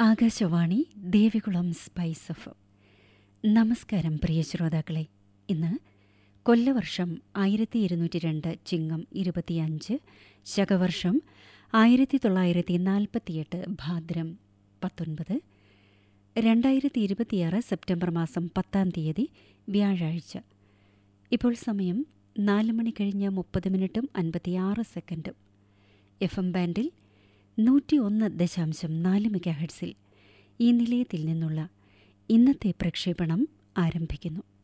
Akashvani Devikulam spice F നമസ്കാരം പ്രിയ ശ്രോതാക്കളെ ഇന്ന് കൊല്ലവർഷം ആയിരത്തി ഇരുന്നൂറ്റി രണ്ട് ചിങ്ങം ഇരുപത്തിയഞ്ച് ശകവർഷം ആയിരത്തി തൊള്ളായിരത്തി നാൽപ്പത്തിയെട്ട് ഭാദ്രം പത്തൊൻപത് രണ്ടായിരത്തി ഇരുപത്തിയാറ് സെപ്റ്റംബർ മാസം പത്താം തീയതി വ്യാഴാഴ്ച ഇപ്പോൾ സമയം നാല് മണി കഴിഞ്ഞ് മുപ്പത് മിനിറ്റും അൻപത്തിയാറ് സെക്കൻഡും എഫ് എം ബാൻഡിൽ നൂറ്റി ഒന്ന് ദശാംശം നാല് മെഗാഹെഡ്സിൽ ഈ നിലയത്തിൽ നിന്നുള്ള ഇന്നത്തെ പ്രക്ഷേപണം ആരംഭിക്കുന്നു